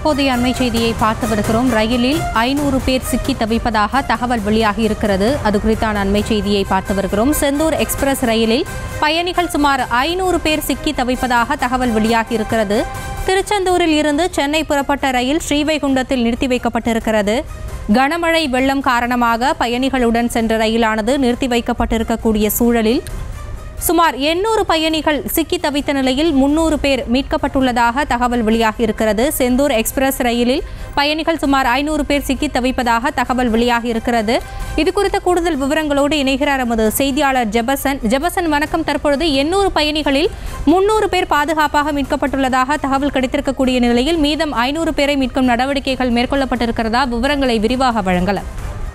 தற்போதைய அண்மை செய்தியை பார்த்து வருகிறோம் ரயிலில் ஐநூறு பேர் சிக்கி தவிப்பதாக தகவல் வெளியாகி இருக்கிறது அது குறித்தான அண்மை செய்தியை பார்த்து வருகிறோம் செந்தூர் எக்ஸ்பிரஸ் ரயிலில் பயணிகள் சுமார் ஐநூறு பேர் சிக்கி தவிப்பதாக தகவல் வெளியாகி இருக்கிறது திருச்செந்தூரில் இருந்து சென்னை புறப்பட்ட ரயில் ஸ்ரீவைகுண்டத்தில் நிறுத்தி வைக்கப்பட்டிருக்கிறது கனமழை வெள்ளம் காரணமாக பயணிகளுடன் சென்ற ரயிலானது நிறுத்தி வைக்கப்பட்டிருக்கக்கூடிய சூழலில் சுமார் எண்ணூறு பயணிகள் சிக்கி தவித்த நிலையில் முன்னூறு பேர் மீட்கப்பட்டுள்ளதாக தகவல் வெளியாகியிருக்கிறது செந்தூர் எக்ஸ்பிரஸ் ரயிலில் பயணிகள் சுமார் ஐநூறு பேர் சிக்கி தவிப்பதாக தகவல் வெளியாகியிருக்கிறது இது குறித்த கூடுதல் விவரங்களோடு இணைகிறார் எமது செய்தியாளர் ஜெபசன் ஜெபசன் வணக்கம் தற்பொழுது எண்ணூறு பயணிகளில் முன்னூறு பேர் பாதுகாப்பாக மீட்கப்பட்டுள்ளதாக தகவல் கிடைத்திருக்கக்கூடிய நிலையில் மீதம் ஐநூறு பேரை மீட்கும் நடவடிக்கைகள் மேற்கொள்ளப்பட்டிருக்கிறதா விவரங்களை விரிவாக வழங்கலாம்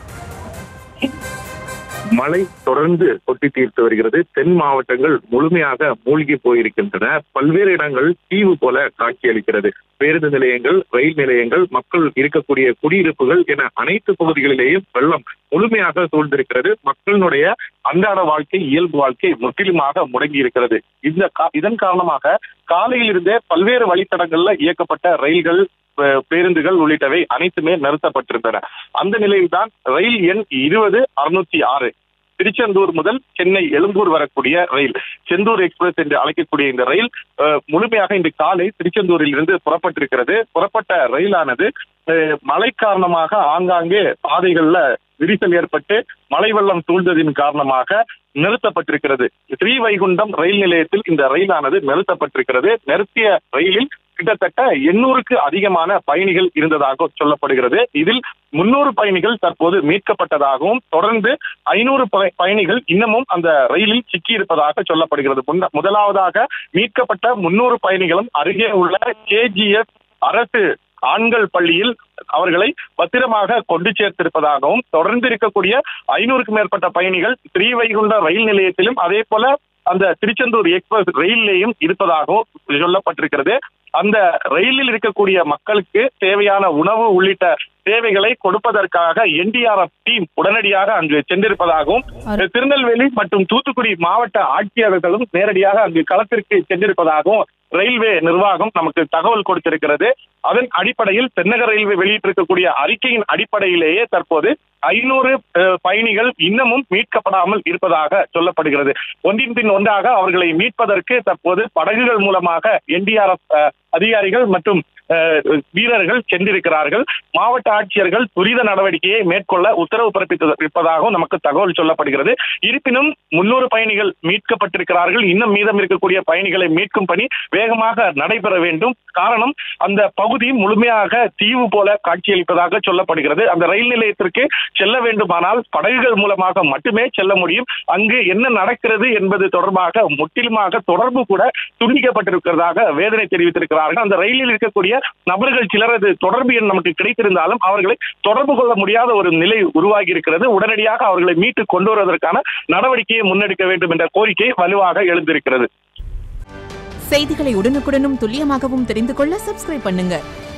மழை தொடர்ந்து கொட்டி தீர்த்து வருகிறது தென் மாவட்டங்கள் முழுமையாக மூழ்கி போயிருக்கின்றன பல்வேறு இடங்கள் தீவு போல காட்சியளிக்கிறது பேருந்து நிலையங்கள் ரயில் நிலையங்கள் மக்கள் இருக்கக்கூடிய குடியிருப்புகள் என அனைத்து பகுதிகளிலேயும் வெள்ளம் முழுமையாக சூழ்ந்திருக்கிறது மக்களினுடைய அன்றாட வாழ்க்கை இயல்பு வாழ்க்கை முற்றிலுமாக முடங்கி இருக்கிறது இந்த கா- இதன் காரணமாக காலையில் இருந்தே பல்வேறு வழித்தடங்கள்ல இயக்கப்பட்ட ரயில்கள் பே- பேருந்துகள் உள்ளிட்டவை அனைத்துமே நிறுத்தப்பட்டிருந்தன அந்த நிலையில்தான் ரயில் எண் இருபது அறுநூத்தி ஆறு திருச்செந்தூர் முதல் சென்னை எழும்பூர் வரக்கூடிய ரயில் செந்தூர் எக்ஸ்பிரஸ் என்று அழைக்கக்கூடிய இந்த ரயில் அஹ், முழுமையாக இன்று காலை திருச்செந்தூரில் இருந்து புறப்பட்டிருக்கிறது புறப்பட்ட ரயிலானது அஹ், மழை காரணமாக ஆங்காங்கே பாதைகள்ல விரிசல் ஏற்பட்டு மழை வெள்ளம் சூழ்ந்ததின் காரணமாக நிறுத்தப்பட்டிருக்கிறது ஸ்ரீவைகுண்டம் ரயில் நிலையத்தில் இந்த ரயிலானது நிறுத்தப்பட்டிருக்கிறது நிறுத்திய ரயிலில் கிட்டத்தட்ட எண்ணூறுக்கு அதிகமான பயணிகள் இருந்ததாக சொல்லப்படுகிறது இதில் முன்னூறு பயணிகள் தற்போது மீட்கப்பட்டதாகவும் தொடர்ந்து ஐநூறு பயணிகள் இன்னமும் அந்த ரயிலில் சிக்கியிருப்பதாக சொல்லப்படுகிறது முன்ன- முதலாவதாக மீட்கப்பட்ட முன்னூறு பயணிகளும் அருகே உள்ள கேஜிஎஸ் அரசு ஆண்கள் பள்ளியில் அவர்களை பத்திரமாக கொண்டு சேர்த்திருப்பதாகவும் தொடர்ந்து இருக்கக்கூடிய ஐநூறுக்கும் மேற்பட்ட பயணிகள் ஸ்ரீவைகுண்ட ரயில் நிலையத்திலும் அதே போல அந்த திருச்செந்தூர் எக்ஸ்பிரஸ் ரயிலையும் இருப்பதாகவும் சொல்லப்பட்டிருக்கிறது அந்த ரயிலில் இருக்கக்கூடிய மக்களுக்கு தேவையான உணவு உள்ளிட்ட சேவைகளை கொடுப்பதற்காக என்டிஆர்எஃப் டீம் உடனடியாக அங்கு சென்றிருப்பதாகவும் திருநெல்வேலி மற்றும் தூத்துக்குடி மாவட்ட ஆட்சியாளர்களும் நேரடியாக அங்கு களத்திற்கு சென்றிருப்பதாகவும் ரயில்வே நிர்வாகம் நமக்கு தகவல் கொடுத்திருக்கிறது அதன் அடிப்படையில் தென்னக ரயில்வே வெளியிட்டிருக்கக்கூடிய அறிக்கையின் அடிப்படையிலேயே தற்போது ஐநூறு பயணிகள் இன்னமும் மீட்கப்படாமல் இருப்பதாக சொல்லப்படுகிறது ஒன்றின் பின் ஒன்றாக அவர்களை மீட்பதற்கு தற்போது படகுகள் மூலமாக என்டிஆர்எஃப் அதிகாரிகள் மற்றும் அஹ், வீரர்கள் சென்றிருக்கிறார்கள் மாவட்ட ஆட்சியர்கள் துரித நடவடிக்கையை மேற்கொள்ள உத்தரவு பிறப்பித்திருப்பதாகவும் நமக்கு தகவல் சொல்லப்படுகிறது இருப்பினும் முன்னூறு பயணிகள் மீட்கப்பட்டிருக்கிறார்கள் இன்னும் மீதம் இருக்கக்கூடிய பயணிகளை மீட்கும் பணி வேகமாக நடைபெற வேண்டும் காரணம் அந்த பகுதி முழுமையாக தீவு போல காட்சியளிப்பதாக சொல்லப்படுகிறது அந்த ரயில் நிலையத்திற்கு செல்ல வேண்டுமானால் படகுகள் மூலமாக மட்டுமே செல்ல முடியும் அங்கு என்ன நடக்கிறது என்பது தொடர்பாக முற்றிலுமாக தொடர்பு கூட துண்டிக்கப்பட்டிருக்கிறதாக வேதனை தெரிவித்திருக்கிறார்கள் அந்த ரயிலில் இருக்கக்கூடிய நபர்கள் சிலரது தொடர்பு எண் நமக்கு கிடைத்திருந்தாலும் அவர்களை தொடர்பு கொள்ள முடியாத ஒரு நிலை உருவாகி இருக்கிறது உடனடியாக அவர்களை மீட்டு கொண்டு வருவதற்கான நடவடிக்கையை முன்னெடுக்க வேண்டும் என்ற கோரிக்கை வலுவாக எழுந்திருக்கிறது செய்திகளை உடனுக்குடனும் துல்லியமாகவும் தெரிந்து கொள்ள சப்ஸ்கிரைப் பண்ணுங்க